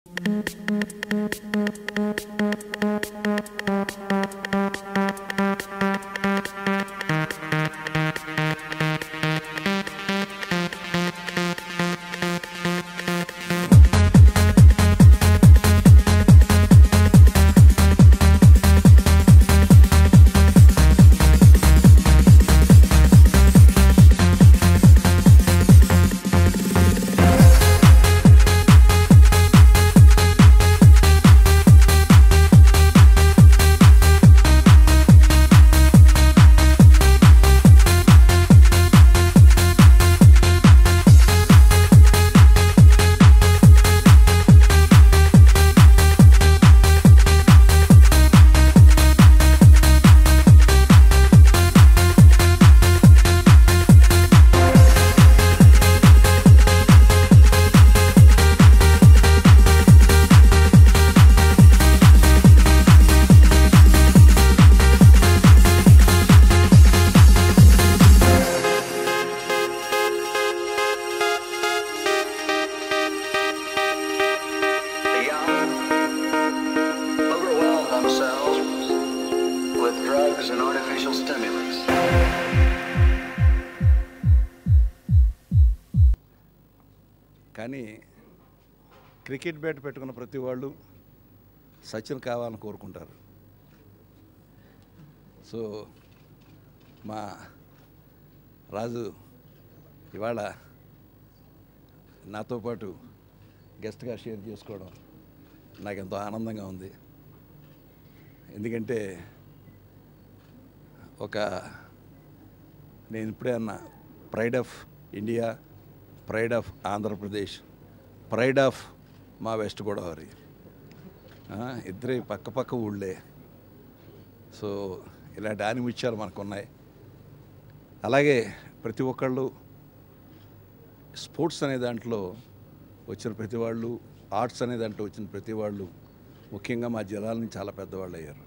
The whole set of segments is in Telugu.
The young overwhelm themselves with drugs and artificial stimulants. కానీ క్రికెట్ బ్యాట్ పెట్టుకున్న ప్రతి వాళ్ళు సచిన్ కావాలని కోరుకుంటారు సో మా రాజు ఇవాళ నాతో పాటు గెస్ట్గా షేర్ చేసుకోవడం నాకు ఎంతో ఆనందంగా ఉంది ఎందుకంటే ఒక నేను ఇప్పుడే అన్న pride of India pride of Andhra Pradesh pride of మా వెస్ట్ గోదావరి ఆ, ఇద్దరే పక్క పక్క ఊళ్ళే సో ఇలాంటి ఆనిముత్యాలు మనకు ఉన్నాయి అలాగే ప్రతి ఒక్కళ్ళు స్పోర్ట్స్ అనే దాంట్లో వచ్చిన ప్రతి వాళ్ళు ఆర్ట్స్ అనే దాంట్లో వచ్చిన ప్రతి వాళ్ళు ముఖ్యంగా మా జిల్లాల నుంచి చాలా పెద్దవాళ్ళు అయ్యారు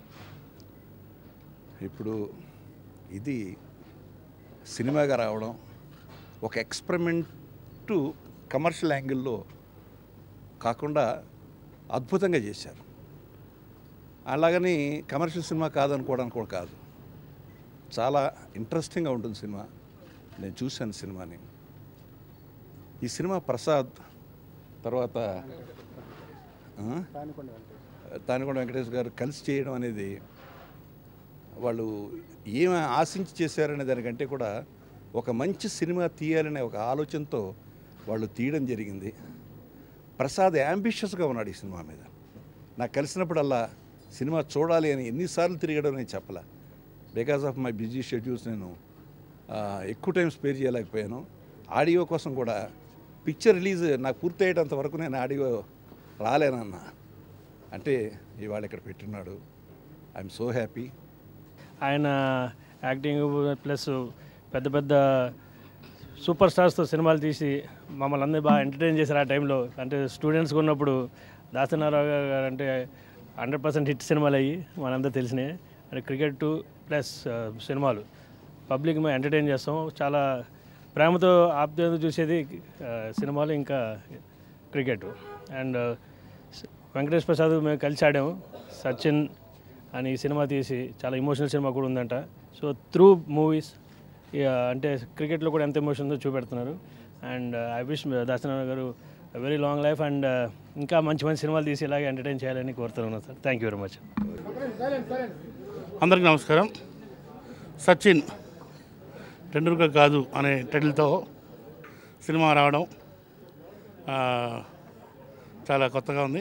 ఇప్పుడు ఇది సినిమాగా రావడం ఒక ఎక్స్పెరిమెంట్ కమర్షియల్ యాంగిల్లో కాకుండా అద్భుతంగా చేశారు అలాగని కమర్షియల్ సినిమా కాదనుకోవడానికి కూడా కాదు చాలా ఇంట్రెస్టింగ్గా ఉంటుంది సినిమా నేను చూశాను సినిమాని ఈ సినిమా ప్రసాద్ తర్వాత ఆ? తానికొండ వెంకటేష్ గారు కలిసి చేయడం అనేది వాళ్ళు ఏమి ఆశించి చేశారనే దానికంటే కూడా ఒక మంచి సినిమా తీయాలనే ఒక ఆలోచనతో వాళ్ళు తీయడం జరిగింది ప్రసాద్ యాంబిషియస్గా ఉన్నాడు ఈ సినిమా మీద నాకు కలిసినప్పుడల్లా సినిమా చూడాలి అని ఎన్నిసార్లు తిరిగడం నేను చెప్పలే because of my busy schedules నేను ఆ, ఎక్కువ టైం స్పేర్ చేయలేకపోయాను ఆడియో కోసం కూడా పిక్చర్ రిలీజ్ నాకు పూర్తి అయ్యేటంత వరకు నేను ఆడియో రాలేనన్నా అంటే ఇవాళ ఇక్కడ పెట్టున్నాడు ఐఎమ్ సో హ్యాపీ ఆయన యాక్టింగ్ ప్లస్ పెద్ద పెద్ద సూపర్ స్టార్స్తో సినిమాలు తీసి మమ్మల్ని అందరూ బాగా ఎంటర్టైన్ చేశారు ఆ టైంలో అంటే స్టూడెంట్స్గా ఉన్నప్పుడు దాసనారావు గారు అంటే హండ్రెడ్ పర్సెంట్ హిట్ సినిమాలు అయ్యి మనందరూ తెలిసినాయి అంటే క్రికెట్ ప్లస్ సినిమాలు పబ్లిక్ మేము ఎంటర్టైన్ చేస్తాం చాలా ప్రేమతో ఆప్యాయత చూసేది ఆ, సినిమాలు ఇంకా క్రికెట్ అండ్ వెంకటేష్ ప్రసాద్ మేము కలిసి ఆడాము సచిన్ అని ఈ సినిమా తీసి చాలా ఇమోషనల్ సినిమా కూడా ఉందంట సో త్రూ మూవీస్ అంటే క్రికెట్లో కూడా ఎంత ఎమోషన్ ఉందో చూపెడుతున్నారు అండ్ ఐ విష్ దాసనారాయణ గారు వెరీ లాంగ్ లైఫ్ అండ్ ఇంకా మంచి మంచి సినిమాలు తీసి ఇలాగే ఎంటర్టైన్ చేయాలని కోరుతున్నాను sir thank you very much అందరికీ నమస్కారం సచిన్ టెండూల్కర్ కాదు అనే టైటిల్తో సినిమా రావడం ఆ, చాలా కొత్తగా ఉంది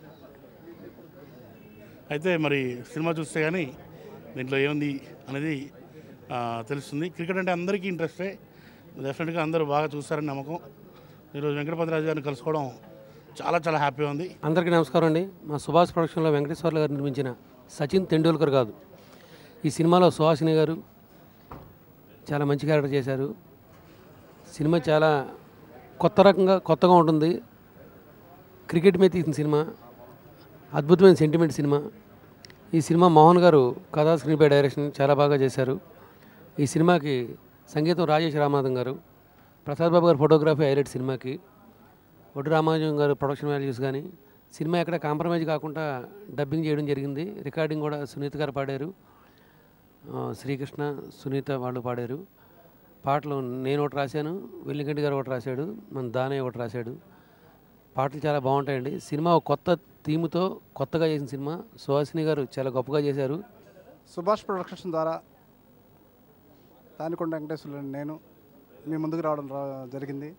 అయితే మరి సినిమా చూస్తే కానీ దీంట్లో ఏముంది అనేది ఆ, తెలుస్తుంది క్రికెట్ అంటే అందరికీ ఇంట్రెస్టే డెఫినెట్గా అందరూ బాగా చూస్తారని నమ్మకం ఈరోజు వెంకటపతిరాజు గారిని కలుసుకోవడం చాలా చాలా హ్యాపీగా ఉంది అందరికీ నమస్కారం అండి మా సుభాష్ ప్రొడక్షన్లో వెంకటేశ్వర్లు గారు నిర్మించిన సచిన్ తెండూల్కర్ కాదు ఈ సినిమాలో సుహాసిని గారు చాలా మంచి క్యారెక్టర్ చేశారు సినిమా చాలా కొత్త రకంగా కొత్తగా ఉంటుంది క్రికెట్ మీద తీసిన సినిమా అద్భుతమైన సెంటిమెంట్ సినిమా ఈ సినిమా మోహన్ గారు కథా స్క్రీన్ పై డైరెక్షన్ చాలా బాగా చేశారు ఈ సినిమాకి సంగీతం రాజేష్ రామనాథన్ గారు ప్రసాద్ బాబు గారు ఫోటోగ్రఫీ హైలైట్ సినిమాకి ఒడ్డు రామానుజం గారు ప్రొడక్షన్ వాల్యూస్ కానీ సినిమా ఎక్కడ కాంప్రమైజ్ కాకుండా డబ్బింగ్ చేయడం జరిగింది రికార్డింగ్ కూడా సునీత గారు పాడారు ఆ, శ్రీకృష్ణ సునీత వాళ్ళు పాడారు పాటలు నేను ఒకటి రాశాను వెల్లిగంటి గారు ఒకటి రాశాడు మన దానయ్య ఒకటి రాశాడు పాటలు చాలా బాగుంటాయండి సినిమా ఒక కొత్త థీమ్తో కొత్తగా చేసిన సినిమా సుహాసిని గారు చాలా గొప్పగా చేశారు సుభాష్ ప్రొడక్షన్స్ ద్వారా తానికొండ వెంకటేశ్వరులు నేను మీ ముందుకు రావడం రా జరిగింది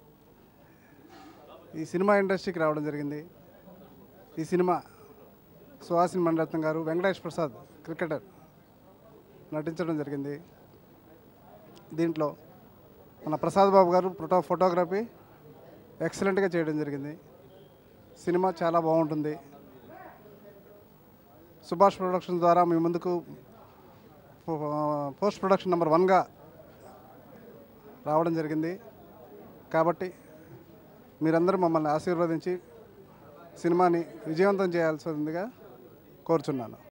ఈ సినిమా ఇండస్ట్రీకి రావడం జరిగింది ఈ సినిమా సుహాసిని మణిరత్నం గారు వెంకటేష్ ప్రసాద్ క్రికెటర్ నటించడం జరిగింది దీంట్లో మన ప్రసాద్ బాబు గారు ఫోటో ఫోటోగ్రఫీ ఎక్సలెంట్గా చేయడం జరిగింది సినిమా చాలా బాగుంటుంది సుభాష్ ప్రొడక్షన్స్ ద్వారా మీ ముందుకు పో- పోస్ట్ ప్రొడక్షన్ నెంబర్ వన్గా రావడం జరిగింది కాబట్టి మీరందరూ మమ్మల్ని ఆశీర్వదించి సినిమాని విజయవంతం చేయాల్సిందిగా కోరుచున్నాను